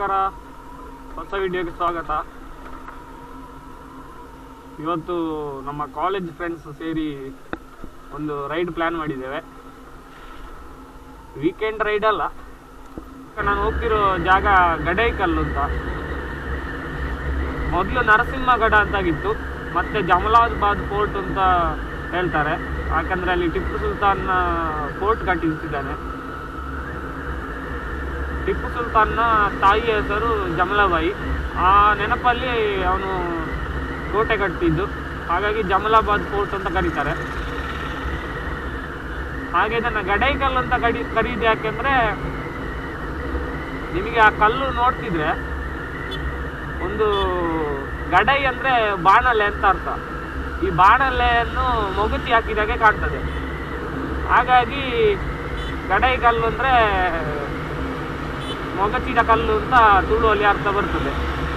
ನಮಸ್ಕಾರ ಹೊಸ ವಿಡಿಯೋಗೆ ಸ್ವಾಗತ ಇವತ್ತು ನಮ್ಮ ಕಾಲೇಜ್ ಫ್ರೆಂಡ್ಸ್ ಸೇರಿ ಒಂದು ರೈಡ್ ಪ್ಲ್ಯಾನ್ ಮಾಡಿದ್ದೇವೆ ವೀಕೆಂಡ್ ರೈಡ್ ಅಲ್ಲ ನಾನು ಹೋಗ್ತಿರೋ ಜಾಗ ಗಡೈಕಲ್ಲು ಅಂತ ಮೊದಲು ನರಸಿಂಹಗಡ ಅಂತಾಗಿತ್ತು ಮತ್ತೆ ಜಮಲಾಬಾದ್ ಫೋರ್ಟ್ ಅಂತ ಹೇಳ್ತಾರೆ ಯಾಕಂದ್ರೆ ಅಲ್ಲಿ ಟಿಪ್ಪು ಸುಲ್ತಾನ್ ಫೋರ್ಟ್ ಕಟ್ಟಿಸಿದ್ದಾನೆ ಟಿಪ್ಪು ಸುಲ್ತಾನ್ನ ತಾಯಿಯ ಹೆಸರು ಜಮಲಾಬಾಯಿ ಆ ನೆನಪಲ್ಲಿ ಅವನು ಕೋಟೆ ಕಟ್ಟಿದ್ದು ಹಾಗಾಗಿ ಜಮಲಾಬಾದ್ ಫೋರ್ಟ್ ಅಂತ ಕರೀತಾರೆ ಹಾಗೆ ಇದನ್ನ ಗಡೈಕಲ್ಲು ಅಂತ ಕಡಿ ಕರೀದು ಯಾಕೆಂದ್ರೆ ನಿಮಗೆ ಆ ಕಲ್ಲು ನೋಡ್ತಿದ್ರೆ ಒಂದು ಗಡೈ ಅಂದ್ರೆ ಬಾಣಲೆ ಅಂತ ಅರ್ಥ ಈ ಬಾಣಲೆಯನ್ನು ಮೊಗಚಿ ಹಾಕಿದಾಗೆ ಕಾಣ್ತದೆ ಹಾಗಾಗಿ ಗಡೈ ಕಲ್ಲು ಅಂದ್ರೆ ಮೊಗಚಿದ ಕಲ್ಲು ಅಂತ ತುಳುವಲ್ಲಿ ಅರ್ಥ ಬರ್ತದೆ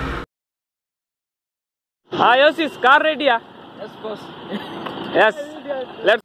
ಹಾ ಯೋಸಿಸ್ ಕಾರ್ ರೆಡಿಯಾ ಎಸ್ ಲೆಟ್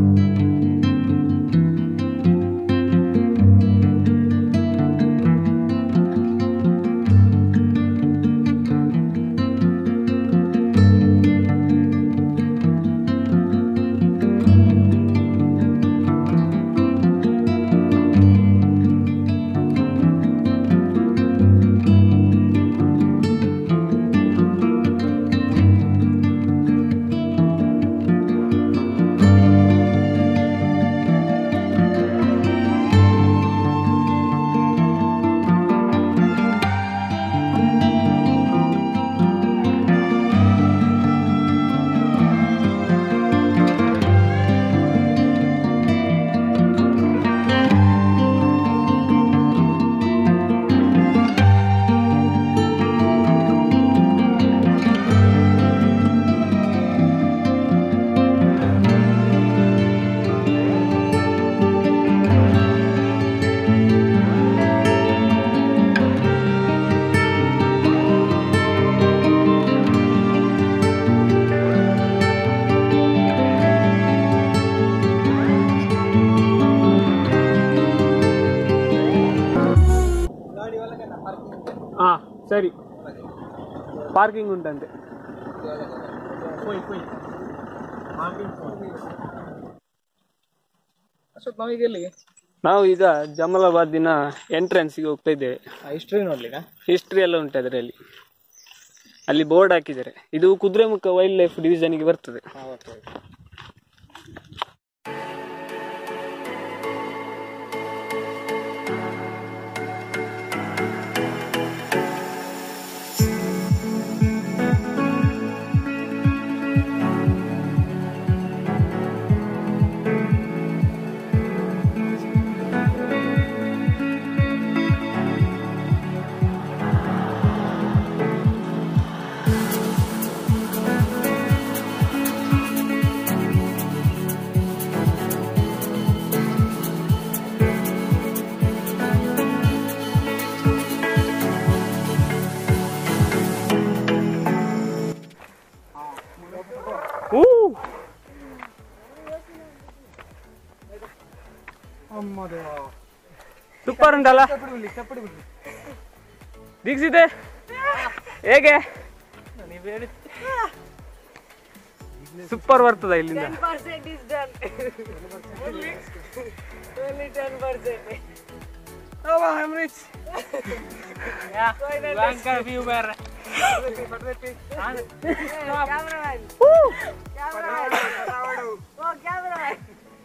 ಹಾ ಸರಿ ಪಾರ್ಕಿಂಗ್ ಉಂಟಂತೆ ಅಶೋಕ್ ನಾವೀಗ ಎಲ್ಲಿಗೆ ನಾವು ಈಗ ಜಮಲಾಬಾದಿನ ಎಂಟ್ರೆನ್ಸ್ಗೆ ಹೋಗ್ತಾ ಇದ್ದೇವೆ ಹಿಸ್ಟ್ರಿ ನೋಡ್ಲಿಕ್ಕ ಹಿಸ್ಟ್ರಿ ಎಲ್ಲ ಉಂಟು ಅದರಲ್ಲಿ ಅಲ್ಲಿ ಬೋರ್ಡ್ ಹಾಕಿದ್ದಾರೆ ಇದು ಕುದುರೆಮುಖ ವೈಲ್ಡ್ ಲೈಫ್ ಡಿವಿಷನ್ಗೆ ಬರ್ತದೆ ಸೂಪರ್ ಉಂಟಲ್ಲ ದೀಕ್ಷಿತೆ ಹೇಗೆ ಸೂಪರ್ ಬರ್ತದ ಇಲ್ಲಿಂದ percent is done. Only ten percent. Cameraman. Cameraman. Oh, cameraman.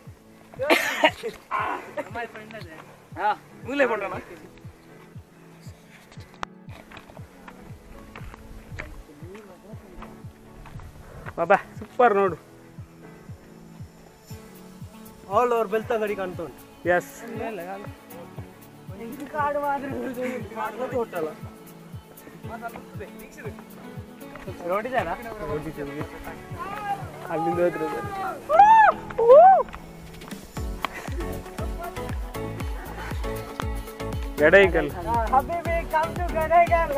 ಬಾಬಾ ಸೂಪರ್ ನೋಡು ಆಲ್ ಓವರ್ ಬೆಳ್ತಂಗಡಿ ಕಾಣ್ತಾ ಉಂಟು ಎಸ್ ಕಾಡು ಮಾತ್ರ ಟೋಟಲ್ ನೋಡಿದಾರ ಅಲ್ಲಿಂದ ಹೋದ್ರೆ Gadaikal Habibi, come to Ganagal.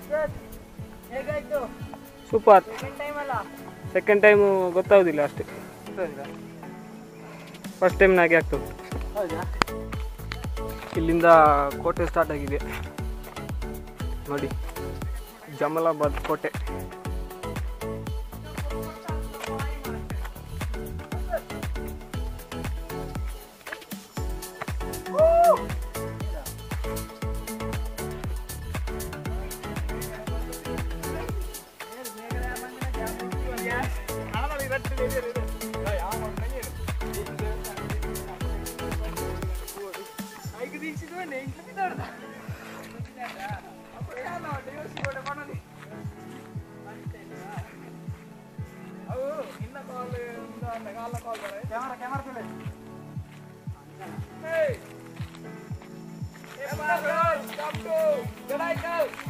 ಹೇಗಾಯ್ತು ಸೂಪರ್ ಸೆಕೆಂಡ್ ಟೈಮ್ ಅಲ್ಲ ಸೆಕೆಂಡ್ ಟೈಮು ಗೊತ್ತಾಗೋದಿಲ್ಲ ಅಷ್ಟೇ ಫಸ್ಟ್ ಟೈಮ್ ನಾಗೆ ಆಗ್ತದೆ ಹೌದಾ ಇಲ್ಲಿಂದ ಕೋಟೆ ಸ್ಟಾರ್ಟ್ ಆಗಿದೆ ನೋಡಿ ಜಮಲಾಬಾದ್ ಕೋಟೆ ಕ್ಯಾಮರಾ ಕ್ಯಾಮರಾ